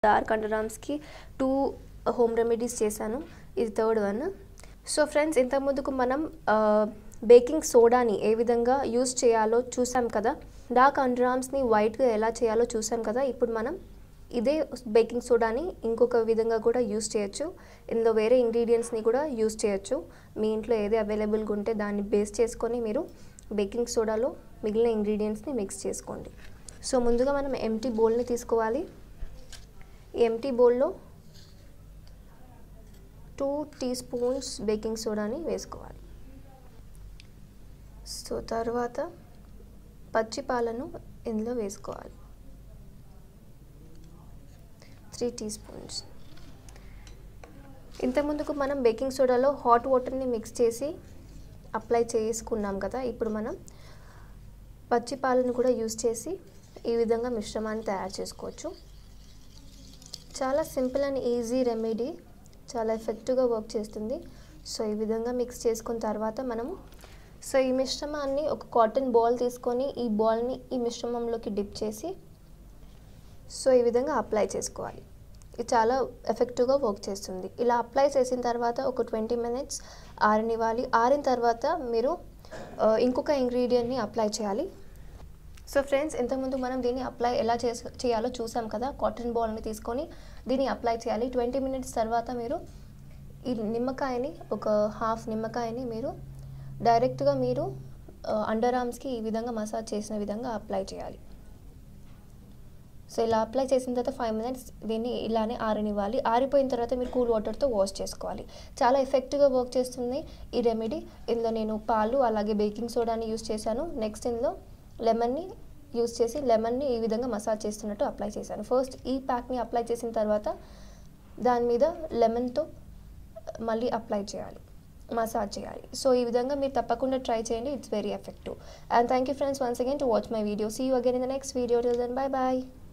dark under ఆర్మ్స్కి two home remedies చేశాను ఇది థర్డ్ వన్ సో ఫ్రెండ్స్ ఇంత ముందుకు మనం బేకింగ్ సోడాని ఏ విధంగా యూస్ చేయాలో చూసాం కదా డార్క్ అండర్ ఆర్మ్స్ని వైట్గా ఎలా చేయాలో చూసాం కదా ఇప్పుడు మనం ఇదే బేకింగ్ సోడాని ఇంకొక విధంగా కూడా యూస్ చేయొచ్చు ఇందులో వేరే ఇంగ్రీడియంట్స్ని కూడా యూస్ చేయొచ్చు మీ ఇంట్లో ఏది అవైలబుల్గా ఉంటే దాన్ని బేస్ చేసుకొని మీరు బేకింగ్ సోడాలో మిగిలిన ఇంగ్రీడియంట్స్ని మిక్స్ చేసుకోండి సో ముందుగా మనం ఎంటీ బౌల్ని తీసుకోవాలి ఈ ఎంటీ బౌల్లో టూ టీ స్పూన్స్ బేకింగ్ సోడాని వేసుకోవాలి సో తర్వాత పచ్చి పాలను ఇందులో వేసుకోవాలి త్రీ టీ స్పూన్స్ ఇంతకుముందుకు మనం బేకింగ్ సోడాలో హాట్ వాటర్ని మిక్స్ చేసి అప్లై చేసుకున్నాం కదా ఇప్పుడు మనం పచ్చి పాలను కూడా యూస్ చేసి ఈ విధంగా మిశ్రమాన్ని తయారు చేసుకోవచ్చు చాలా సింపుల్ అండ్ ఈజీ రెమెడీ చాలా ఎఫెక్టివ్గా వర్క్ చేస్తుంది సో ఈ విధంగా మిక్స్ చేసుకున్న తర్వాత మనము సో ఈ మిశ్రమాన్ని ఒక కాటన్ బాల్ తీసుకొని ఈ బాల్ని ఈ మిశ్రమంలోకి డిప్ చేసి సో ఈ విధంగా అప్లై చేసుకోవాలి ఇది చాలా ఎఫెక్టివ్గా వర్క్ చేస్తుంది ఇలా అప్లై చేసిన తర్వాత ఒక ట్వంటీ మినిట్స్ ఆరనివ్వాలి ఆరిన తర్వాత మీరు ఆ, ఇంకొక ఇంగ్రీడియంట్ని అప్లై చేయాలి సో ఫ్రెండ్స్ ఇంతకుముందు మనం దీన్ని అప్లై ఎలా చేసు చేయాలో చూసాం కదా కాటన్ బాల్ని తీసుకొని దీన్ని అప్లై చేయాలి ట్వంటీ మినిట్స్ తర్వాత మీరు ఈ నిమ్మకాయని ఒక హాఫ్ నిమ్మకాయని మీరు డైరెక్ట్గా మీరు అండర్ ఆర్మ్స్కి ఈ విధంగా మసాజ్ చేసిన విధంగా అప్లై చేయాలి సో ఇలా అప్లై చేసిన తర్వాత ఫైవ్ మినిట్స్ దీన్ని ఇలానే ఆరనివ్వాలి ఆరిపోయిన తర్వాత మీరు కూల్ వాటర్తో వాష్ చేసుకోవాలి చాలా ఎఫెక్టివ్గా వర్క్ చేస్తుంది ఈ రెమెడీ ఇందులో నేను పాలు అలాగే బేకింగ్ సోడాని యూస్ చేశాను నెక్స్ట్ ఇందులో లెమన్ని యూస్ చేసి లెమన్ని ఈ విధంగా మసాజ్ చేస్తున్నట్టు అప్లై చేశాను ఫస్ట్ ఈ ప్యాక్ని అప్లై చేసిన తర్వాత దాని మీద లెమన్తో మళ్ళీ అప్లై చేయాలి మసాజ్ చేయాలి సో ఈ విధంగా మీరు తప్పకుండా ట్రై చేయండి it's very effective and thank you friends once again to watch my video see you again in the next video till then bye bye